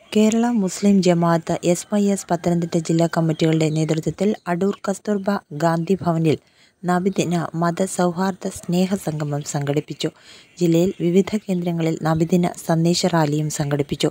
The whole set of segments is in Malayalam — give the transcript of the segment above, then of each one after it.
Kerala Muslim Jamaath S Y S Pathanamthitta ജില്ലാ കമ്മിറ്റികളുടെ നേതൃത്വത്തിൽ അടൂർ കസ്തൂർബ ഗാന്ധി ഭവനിൽ നബിദിന മതസൗഹാർദ്ദ സ്നേഹസംഗമം സംഘടിപ്പിച്ചു. ജില്ലയിൽ വിവിധ കേന്ദ്രങ്ങളിൽ നബിദിന സന്ദേശ റാലിയും സംഘടിപ്പിച്ചു.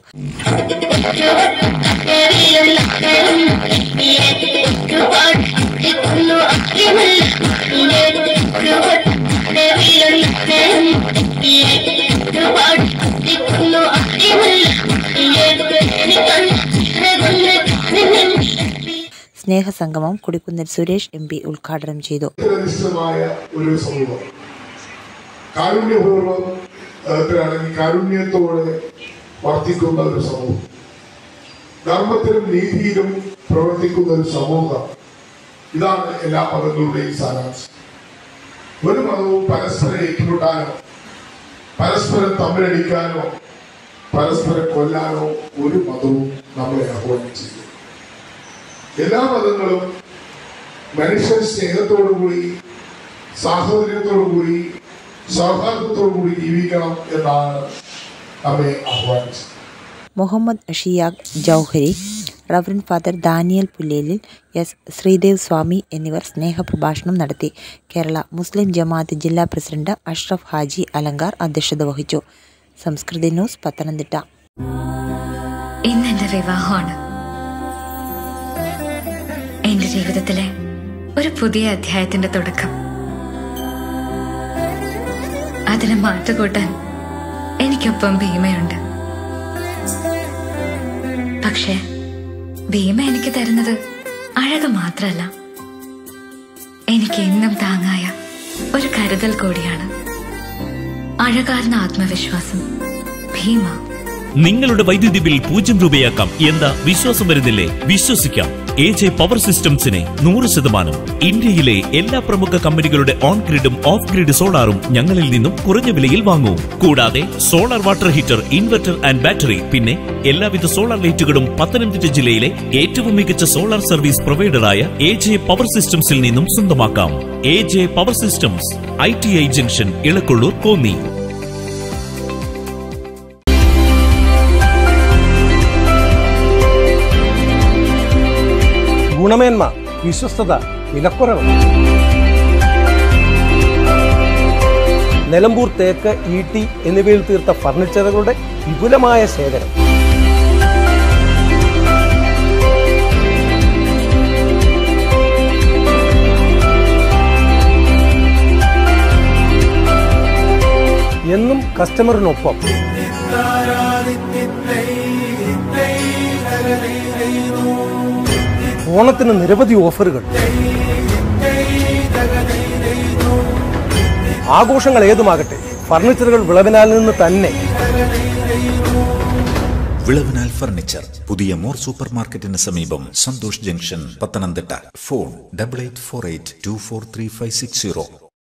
സ്നേഹസംഗമം കൊടിക്കുന്നിൽ സുരേഷ് എം പി ഉദ്ഘാടനം ചെയ്തു. അധിഷ്ഠിതമായ ഒരു സമൂഹം കാരുണ്യപൂർവ്വം അല്ലെങ്കിൽ കാരുണ്യത്തോടെ വർത്തിക്കുന്ന ഒരു സമൂഹം ധർമ്മത്തിലും നീതിയിലും പ്രവർത്തിക്കുന്ന ഒരു സമൂഹം ഇതാണ് എല്ലാ മതങ്ങളുടെയും സാരാംശം ഒരു മതവും പരസ്പരം ഏറ്റുമുട്ടാനോ പരസ്പരം തമ്മിലടിക്കാനോ പരസ്പരം കൊല്ലാനോ ഒരു മതവും നമ്മളെ ആഹ്വാനം ചെയ്യും എല്ലാ മതങ്ങളും മനുഷ്യ സ്നേഹത്തോടുകൂടി സാഹോദര്യത്തോടുകൂടി സൗഹാർദ്ദത്തോടുകൂടി ജീവിക്കണം എന്നാണ് നമ്മെ ആഹ്വാനിച്ചത് Muhammad Shiyaq Jauhari, reverend father Daniel Pullelil, S. Sreedev Swami എന്നിവർ സ്നേഹപ്രഭാഷണം നടത്തി. കേരള മുസ്ലിം ജമാഅത്ത് ജില്ലാ പ്രസിഡന്റ് അഷ്റഫ് ഹാജി അലങ്കാർ അധ്യക്ഷത വഹിച്ചു. സംസ്കൃതി ന്യൂസ് പത്തനംതിട്ട ഇന്നെന്റെ വിവാഹമാണ് എന്റെ ജീവിതത്തിലെ ഒരു പുതിയ അധ്യായത്തിന്റെ തുടക്കം അതിന് മാറ്റുകൂട്ടാൻ എനിക്കൊപ്പം ഭീമയുണ്ട് പക്ഷേ ഭീമ എനിക്ക് തരുന്നത് അഴക് മാത്രല്ല എനിക്ക് എന്നും താങ്ങായ ഒരു കരുതൽ കൂടിയാണ് അഴകാർന്ന ആത്മവിശ്വാസം ഭീമ നിങ്ങളുടെ വൈദ്യുതി ബിൽ പൂജ്യം രൂപയാക്കാം എന്താ വിശ്വാസം വരുന്നില്ലേ വിശ്വസിക്കാം എ ജെ പവർ സിസ്റ്റംസിനെ നൂറ് ശതമാനം ഇന്ത്യയിലെ എല്ലാ പ്രമുഖ കമ്പനികളുടെ ഓൺ ഗ്രിഡും ഓഫ് ഗ്രിഡ് സോളാറും ഞങ്ങളിൽ നിന്നും കുറഞ്ഞ വിലയിൽ വാങ്ങൂ കൂടാതെ solar water heater inverter and battery പിന്നെ എല്ലാവിധ സോളാർ ലൈറ്റുകളും പത്തനംതിട്ട ജില്ലയിലെ ഏറ്റവും മികച്ച സോളാർ സർവീസ് പ്രൊവൈഡറായ എ ജെ പവർ സിസ്റ്റംസിൽ നിന്നും സ്വന്തമാക്കാം A J power systems I T I junction Elakollur Konni ഗുണമേന്മ വിശ്വസ്തത വിലക്കുറവ് നിലമ്പൂർ തേക്ക് ഈട്ടി എന്നിവയിൽ തീർത്ത ഫർണിച്ചറുകളുടെ വിപുലമായ ശേഖരം എന്നും കസ്റ്റമറിനൊപ്പം ഓണത്തിന് നിരവധി ഓഫറുകൾ ആഘോഷങ്ങൾ ഏതുമാകട്ടെ ഫർണിച്ചറുകൾ വിളവിനാൽ നിന്ന് തന്നെ വിളവിനാൽ ഫർണിച്ചർ പുതിയ മോർ സൂപ്പർ മാർക്കറ്റിന് സമീപം Santhosh junction Pathanamthitta phone double eight four eight two four three five six zero